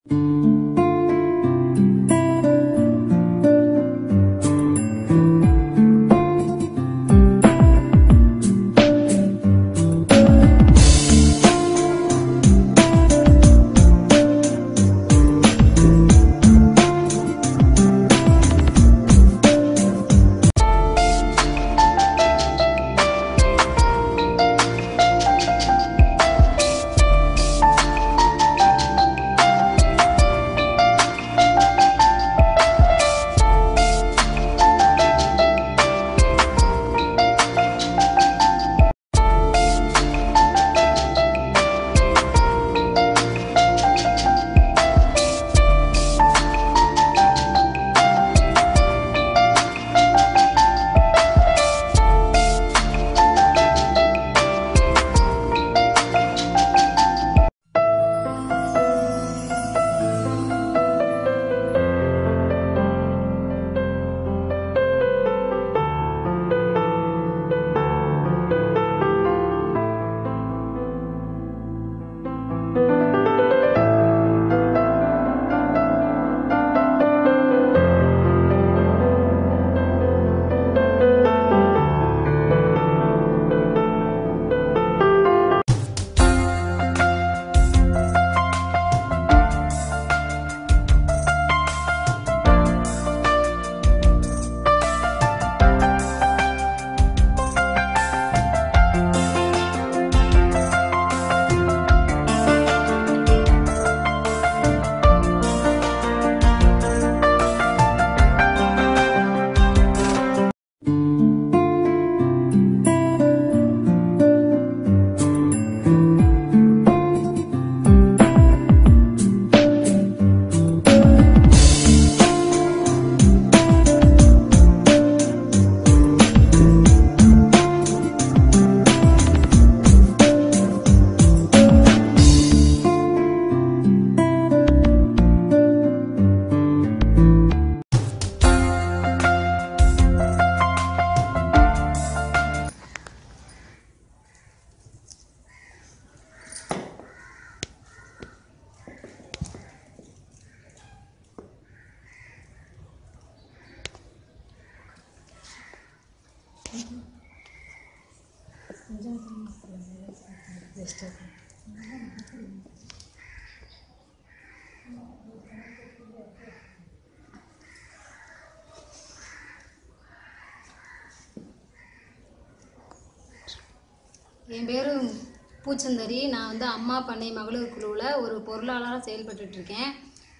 என் பேர் பூச்சந்தரி நான் வந்து அம்மா பண்ணை மகளிர் குழுவில் ஒரு பொருளாளராக செயல்பட்டுட்டு இருக்கேன்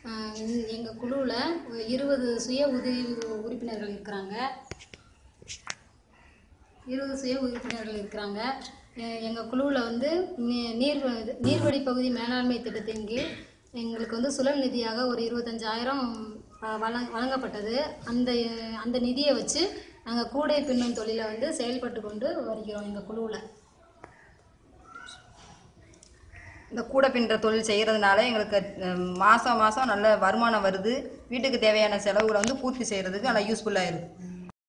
எங்கள் குழுவில் இருபது சுய உதவி உறுப்பினர்கள் இருக்கிறாங்க இருபது சுய உறுப்பினர்கள் இருக்கிறாங்க எங்கள் குழுவில் வந்து நீ- நீர் வ- நீர்வழி பகுதி மேலாண்மை திட்டத்தின் கீழ் எங்களுக்கு வந்து சுழல் நிதியாக ஒரு இருபத்தஞ்சாயிரம் வழங் வழங்கப்பட்டது அந்த அந்த நிதியை வச்சு நாங்கள் கூடை பின்னும் தொழிலை வந்து செயல்பட்டு கொண்டு வருகிறோம் எங்கள் குழுவில் இந்த கூடை பின்னுற தொழில் செய்கிறதுனால எங்களுக்கு அஹ், மாசம் மாதம் நல்ல வருமானம் வருது வீட்டுக்கு தேவையான செலவுகளை வந்து பூர்த்தி செய்கிறதுக்கு நல்லா யூஸ்ஃபுல்லாக இருக்குது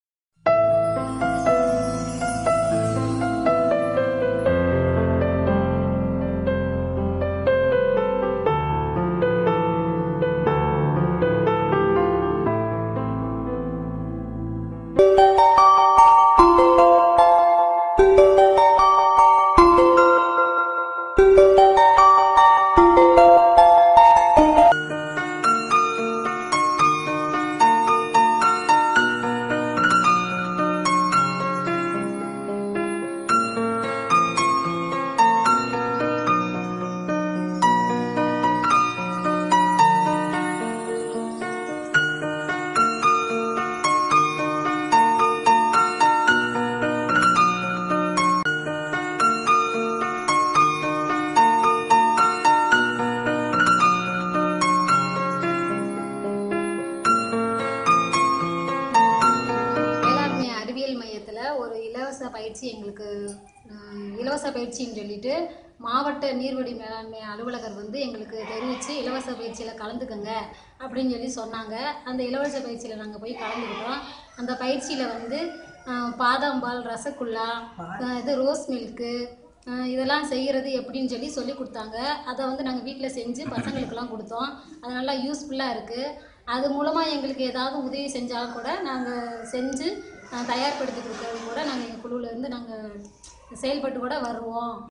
வேளாண்மை அறிவியல் மையத்தில் ஒரு இலவச பயிற்சி எங்களுக்கு அஹ், இலவச பயிற்சின்னு சொல்லிட்டு மாவட்ட நீர்வழி மேலாண்மை அலுவலகர் வந்து எங்களுக்கு தெரிவித்து இலவச பயிற்சியில் கலந்துக்கங்க அப்படின்னு சொல்லி சொன்னாங்க அந்த இலவச பயிற்சியில் நாங்கள் போய் கலந்துக்கிட்டோம் அந்த பயிற்சியில் வந்து அஹ், பாதாம் பால் ரசகுல்லா அஹ், இது ரோஸ் மில்க்கு அஹ் இதெல்லாம் செய்கிறது எப்படின்னு சொல்லி சொல்லி கொடுத்தாங்க அதை வந்து நாங்கள் வீட்டில் செஞ்சு பசங்களுக்கெல்லாம் கொடுத்தோம் அது நல்லா யூஸ்ஃபுல்லாக இருக்குது அது மூலமாக எங்களுக்கு ஏதாவது உதவி செஞ்சால் கூட நாங்கள் செஞ்சு அஹ் தயார்படுத்தி கொடுக்கறது கூட நாங்கள் எங்கள் குழுவிலேருந்து நாங்கள் செயல்பட்டு கூட வருவோம்